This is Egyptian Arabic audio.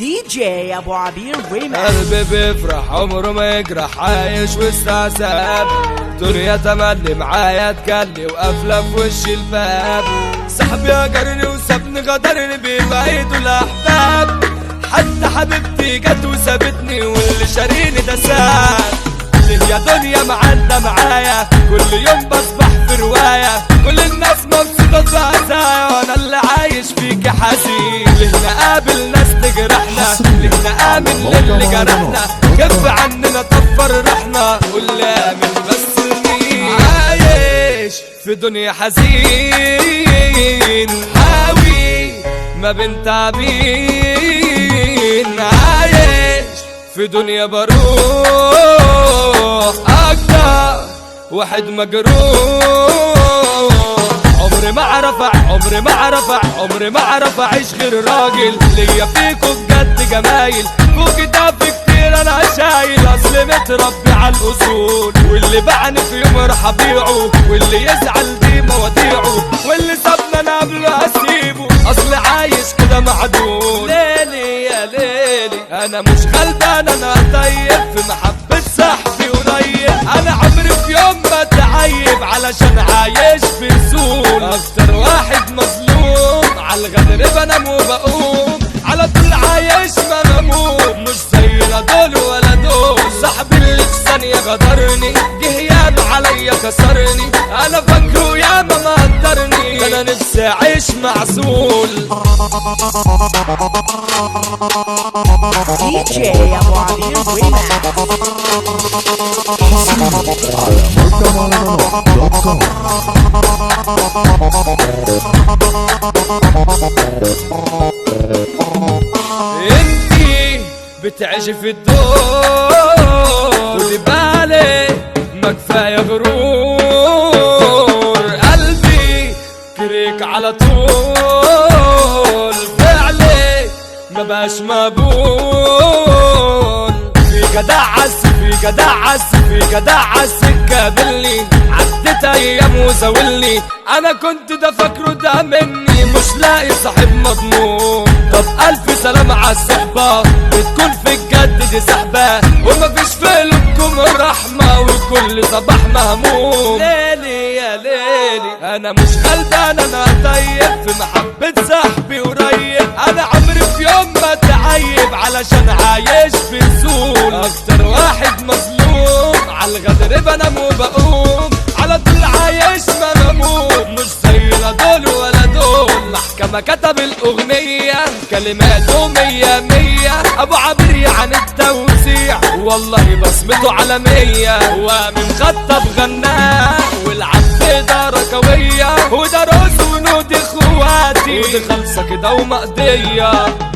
دي جي ابو عبير ريماكس قلبي بيفرح عمره ما يجرح عايش وسط عذاب دنيا تملي معايا تجلي وقافله في وش الباب صاحبي هجرني وسابني غدرني ببعيد الاحباب حتى حبيبتي جت وسابتني واللي شاريني ده ساب ليه يا دنيا معدة معايا كل يوم بصبح في رواية كل الناس مبسوطة في عزايا وانا اللي عايش فيك حزين ليه نقابل ناس تجرحنا ليه نآمن للي جرحنا كف عننا طفر رحنا واللي آمن بس مين عايش في دنيا حزين حاوي ما بين تعبين عايش في دنيا بروح اكتر واحد مجروح عمري ما عرف عمري ما عرف عمري ما عرف اعيش غير راجل ليا فيكوا بجد جمايل فوق ده في كتير انا شايل اصل متربي على الاصول واللي باعني في يوم راح ابيعه واللي يزعل دي مواضيعه واللي سابنا انا قبل اسيبه اصل عايش كده معدول ليلي يا ليلي انا مش غلبان انا طيب في محبة صاحبي قريب انا عمري في يوم ما تعيب علشان عايش في سول اكتر واحد مظلوم على الغدر بنام وبقوم على طول عايش ما بموت مش زي لا دول ولا دول صاحبي اللي في ثانية غدرني جه ياد عليا كسرني انا فاكره ياما ما قدرني انا نفسي اعيش معزول دي جي ابو عبير ريماكس على مركب دوت كوم انتي بتعيشي في الدور ودي بالي ما كفايه غرور قلبي كريك على طول فعلي ما بقاش مقبول في جدع عس في جدع عس في جدع عالسكة باللي عدت ايام وزاولني انا كنت ده فاكره ده مني مش لاقي صاحب مضمون طب الف سلام على الصحبة بتكون في الجد دي سحبة ومفيش في قلوبكم الرحمة وكل صباح مهموم ليلي يا ليلي انا مش غلبان انا طيب في محبة صاحبي قريب انا عمري في يوم ما تعيب علشان عايش في سول اكتر واحد مظلوم على الغدر بنام وبقوم على طول عايش ما بموت مش زي لا دول ولا دول محكمة كتب الأغنية كلماته مية مية أبو عبري عن التوزيع والله بصمته عالمية ومن خطب غناه والعبد دارة قوية وده روز ونود اخواتي ودي خلصة كده ومقضية